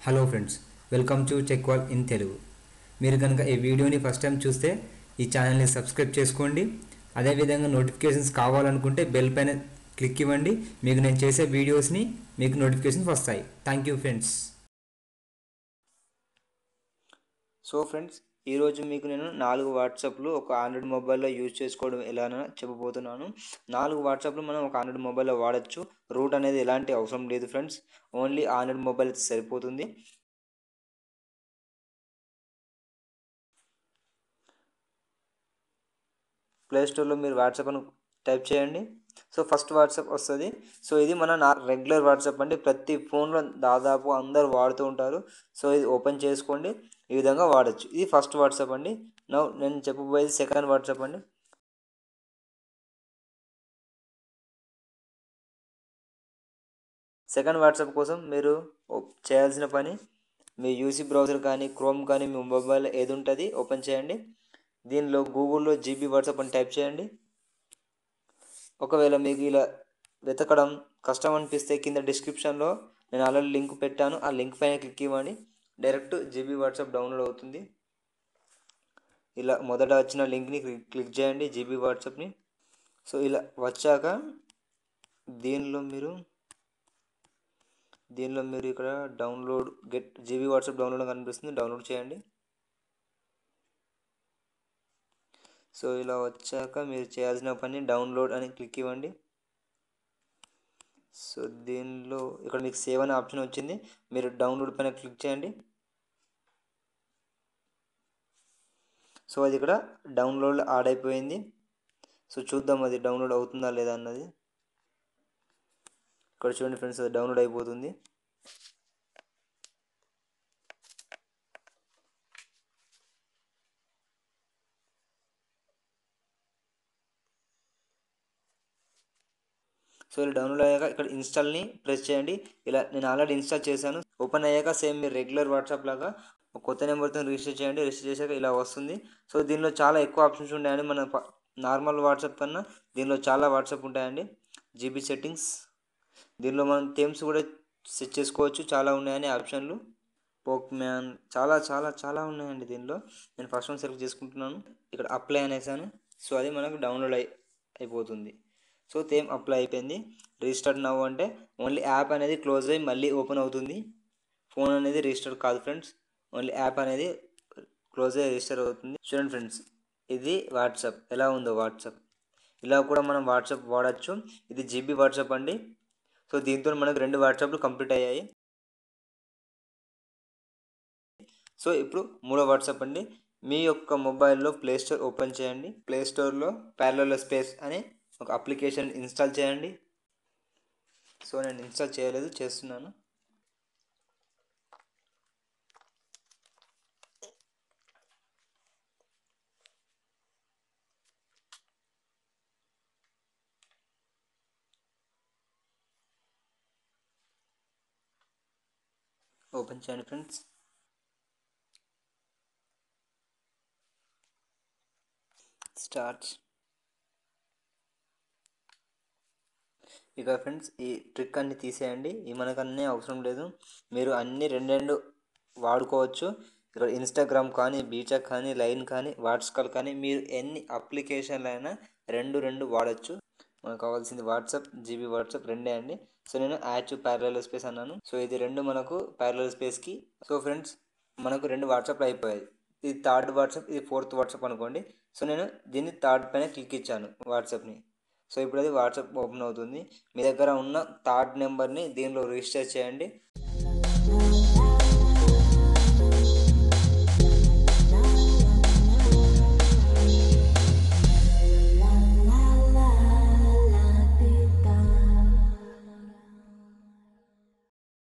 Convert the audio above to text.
hello friends welcome to check wall in Telugu మీరు కనుక ఈ వీడియోని ఫస్ట్ టైం చూస్తే ఈ ఛానల్ని సబ్స్క్రైబ్ చేసుకోండి అదేవిధంగా నోటిఫికేషన్స్ కావాలనుకుంటే బెల్ పైన క్లిక్ ఇవ్వండి మీకు నేను చేసే వీడియోస్ని మీకు నోటిఫికేషన్స్ వస్తాయి thank you friends so friends ఈరోజు మీకు నేను నాలుగు వాట్సాప్లు ఒక ఆండ్రాయిడ్ మొబైల్లో యూజ్ చేసుకోవడం ఎలానో చెప్పబోతున్నాను నాలుగు వాట్సాప్లు మనం ఒక ఆండ్రాయిడ్ మొబైల్లో వాడచ్చు రూట్ అనేది ఎలాంటి అవసరం లేదు ఫ్రెండ్స్ ఓన్లీ ఆండ్రాయిడ్ మొబైల్ అయితే సరిపోతుంది ప్లే స్టోర్లో మీరు వాట్సాప్ అని టైప్ చేయండి సో ఫస్ట్ వాట్సాప్ వస్తుంది సో ఇది మన నా రెగ్యులర్ వాట్సాప్ అండి ప్రతి ఫోన్లో దాదాపు అందరు వాడుతూ ఉంటారు సో ఇది ఓపెన్ చేసుకోండి ఈ విధంగా వాడచ్చు ఇది ఫస్ట్ వాట్సాప్ అండి నౌ నేను చెప్పబోయేది సెకండ్ వాట్సాప్ అండి సెకండ్ వాట్సాప్ కోసం మీరు చేయాల్సిన పని మీ యూసీ బ్రౌజర్ కానీ క్రోమ్ కానీ మీ మొబైల్ ఏది ఉంటుంది ఓపెన్ చేయండి దీనిలో గూగుల్లో జీబీ వాట్సాప్ అని టైప్ చేయండి ఒకవేళ మీకు ఇలా వెతకడం కష్టం అనిపిస్తే కింద డిస్క్రిప్షన్లో నేను ఆల్రెడీ లింక్ పెట్టాను ఆ లింక్ పైన క్లిక్ ఇవ్వండి డైరెక్ట్ జీబీ వాట్సాప్ డౌన్లోడ్ అవుతుంది ఇలా మొదట వచ్చిన లింక్ని క్లిక్ చేయండి జీబీ వాట్సాప్ని సో ఇలా వచ్చాక దీనిలో మీరు దీనిలో మీరు ఇక్కడ download get GB WhatsApp download కనిపిస్తుంది డౌన్లోడ్ చేయండి సో ఇలా వచ్చాక మీరు చేయాల్సిన పని డౌన్లోడ్ అని క్లిక్ ఇవ్వండి సో దీనిలో ఇక్కడ మీకు సేవ్ అనే ఆప్షన్ వచ్చింది మీరు డౌన్లోడ్ పైన క్లిక్ చేయండి సో అది ఇక్కడ డౌన్లోడ్ యాడ్ అయిపోయింది సో చూద్దాం అది డౌన్లోడ్ అవుతుందా లేదా అన్నది ఇక్కడ చూడండి ఫ్రెండ్స్ అది డౌన్లోడ్ అయిపోతుంది సో ఇలా డౌన్లోడ్ అయ్యాక ఇక్కడ ఇన్స్టాల్ని ప్రెస్ చేయండి ఇలా నేను ఆల్రెడీ ఇన్స్టాల్ చేశాను ఓపెన్ అయ్యాక సేమ్ మీరు రెగ్యులర్ వాట్సాప్ లాగా ఒక కొత్త నెంబర్తో రిజిస్టర్ చేయండి రిజిస్టర్ చేశాక ఇలా వస్తుంది సో దీనిలో చాలా ఎక్కువ ఆప్షన్స్ ఉంటాయండి మన నార్మల్ వాట్సాప్ కన్నా దీనిలో చాలా వాట్సాప్ ఉంటాయండి జీబీ సెట్టింగ్స్ దీనిలో మనం థీమ్స్ కూడా సెట్ చేసుకోవచ్చు చాలా ఉన్నాయని ఆప్షన్లు పోక్ మ్యాన్ చాలా చాలా చాలా ఉన్నాయండి దీనిలో నేను ఫస్ట్ వన్ సెలెక్ట్ చేసుకుంటున్నాను ఇక్కడ అప్లై అనేసాను సో అది మనకు డౌన్లోడ్ అయి అయిపోతుంది సో థేమ్ అప్లై అయిపోయింది రిజిస్టర్డ్ నవ్వు అంటే ఓన్లీ యాప్ అనేది క్లోజ్ అయ్యి మళ్ళీ ఓపెన్ అవుతుంది ఫోన్ అనేది రిజిస్టర్ కాదు ఫ్రెండ్స్ ఓన్లీ యాప్ అనేది క్లోజ్ అయ్యి రిజిస్టర్ అవుతుంది చూడండి ఫ్రెండ్స్ ఇది వాట్సాప్ ఎలా ఉందో వాట్సాప్ ఇలా కూడా మనం వాట్సాప్ వాడచ్చు ఇది జీబీ వాట్సాప్ అండి సో దీంతో మనకు రెండు వాట్సాప్లు కంప్లీట్ అయ్యాయి సో ఇప్పుడు మూడో వాట్సాప్ అండి మీ యొక్క మొబైల్లో ప్లే స్టోర్ ఓపెన్ చేయండి ప్లే స్టోర్లో ప్యారల స్పేస్ అని ఒక అప్లికేషన్ ఇన్స్టాల్ చేయండి సో నేను ఇన్స్టాల్ చేయలేదు చేస్తున్నాను ఓపెన్ చేయండి ఫ్రెండ్స్ స్టార్ట్స్ ఇక ఫ్రెండ్స్ ఈ ట్రిక్ అన్ని తీసేయండి ఈ మనకు అన్నీ అవసరం లేదు మీరు అన్ని రెండు రెండు వాడుకోవచ్చు ఇక్కడ ఇన్స్టాగ్రామ్ కానీ బీచాక్ కానీ లైన్ కానీ వాట్సాప్ కానీ మీరు ఎన్ని అప్లికేషన్లు అయినా రెండు రెండు వాడచ్చు మనకు కావాల్సింది వాట్సాప్ జీబీ వాట్సాప్ రెండే అండి సో నేను యాచ్ ప్యారల స్పేస్ అన్నాను సో ఇది రెండు మనకు ప్యారల స్పేస్కి సో ఫ్రెండ్స్ మనకు రెండు వాట్సాప్లు అయిపోయాయి ఇది థర్డ్ వాట్సాప్ ఇది ఫోర్త్ వాట్సాప్ అనుకోండి సో నేను దీన్ని థర్డ్ పైన క్లిక్ ఇచ్చాను వాట్సాప్ని సో ఇప్పుడు అది వాట్సాప్ ఓపెన్ అవుతుంది మీ దగ్గర ఉన్న థర్డ్ నెంబర్ని దీనిలో రిజిస్టర్ చేయండి